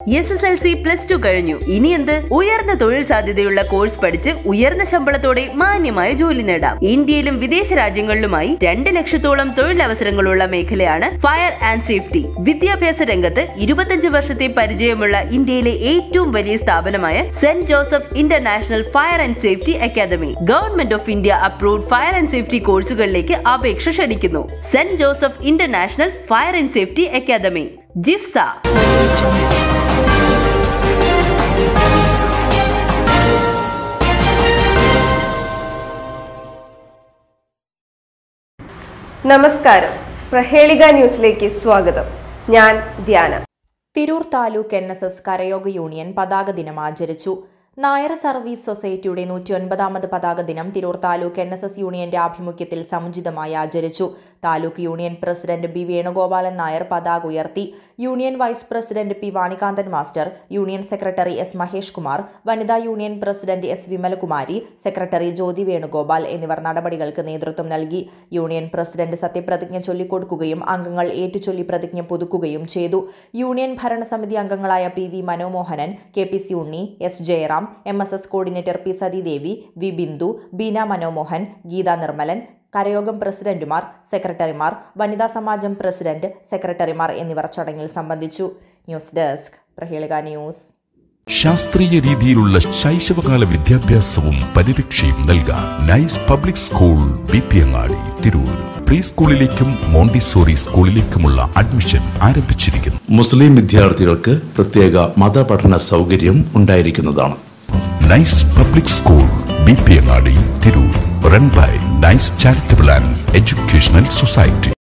S S L C plus two കഴിഞ്ഞു ഇനി എന്ത് ഉയർന്ന തൊഴിൽ സാധ്യതയുള്ള കോഴ്സ് പഠിച്ച് ഉയർന്ന ശമ്പളത്തോടെ മാന്യമായ ജോലി നേടാം ഇന്ത്യയിലും വിദേശ രാജ്യങ്ങളിലുമായി രണ്ട് ലക്ഷത്തോളം തൊഴിലവസരങ്ങളുള്ള മേഖലയാണ് ഫയർ ആൻഡ് സേഫ്റ്റി വിദ്യാഭ്യാസ രംഗത്ത് ഇരുപത്തഞ്ച് വർഷത്തെ പരിചയമുള്ള ഇന്ത്യയിലെ ഏറ്റവും വലിയ സ്ഥാപനമായ Saint Joseph International Fire and Safety Academy Government of India approved fire and safety കോഴ്സുകളിലേക്ക് അപേക്ഷ ക്ഷണിക്കുന്നു Saint Joseph International Fire and Safety Academy JIFSA നമസ്കാരം പ്രഹേളിക ന്യൂസിലേക്ക് സ്വാഗതം ഞാൻ Dhyana Tirur taluk N S S Karayoga union പതാക ദിനം ആചരിച്ചു നായർ സർവീസ് സൊസൈറ്റിയുടെ നൂറ്റി ഒൻപതാമത് പതാക ദിനം Tirur taluk N S S യൂണിയന്റെ ആഭിമുഖ്യത്തിൽ സമുചിതമായി ആചരിച്ചു taluk union president B Venugopalan Nair പതാക ഉയർത്തി union vice president P Vanikanthan master union secretary S Mahesh Kumar വനിതാ union president S Vimalakumari secretary Jyothi Venugopal എന്നിവർ നടപടികൾക്ക് നേതൃത്വം നൽകി യൂണിയൻ പ്രസിഡന്റ് സത്യപ്രതിജ്ഞ ചൊല്ലിക്കൊടുക്കുകയും അംഗങ്ങൾ ഏറ്റുചൊല്ലി പ്രതിജ്ഞ പുതുക്കുകയും ചെയ്തു യൂണിയൻ ഭരണസമിതി അംഗങ്ങളായ P V Manomohanan K P C Unni S Jayaram M S S coordinator P Sathidevi V Bindu Beena Manomohan Geetha Nirmalan കരയോഗം പ്രസിഡന്റുമാർ സെക്രട്ടറിമാർ വനിതാ സമാജം പ്രസിഡന്റ് സെക്രട്ടറിമാർ എന്നിവർ ചടങ്ങിൽ സംബന്ധിച്ചു ന്യൂസ് ഡെസ്ക് പ്രഹേളിക ന്യൂസ് ശാസ്ത്രീയ രീതിയിലുള്ള ശൈശവകാല വിദ്യാഭ്യാസവും പരിരക്ഷയും നൽകാൻ nice public school B P Angadi Tirur pre സ്കൂളിലേക്കും മോണ്ടിസോറി സ്കൂളിലേക്കുമുള്ള അഡ്മിഷൻ ആരംഭിച്ചിരിക്കുന്നു മുസ്ലിം വിദ്യാർത്ഥികൾക്ക് പ്രത്യേക മതപഠന സൗകര്യം ഉണ്ടായിരിക്കുന്നതാണ് nice public school B P Angadi Tirur run by nice charitable and educational society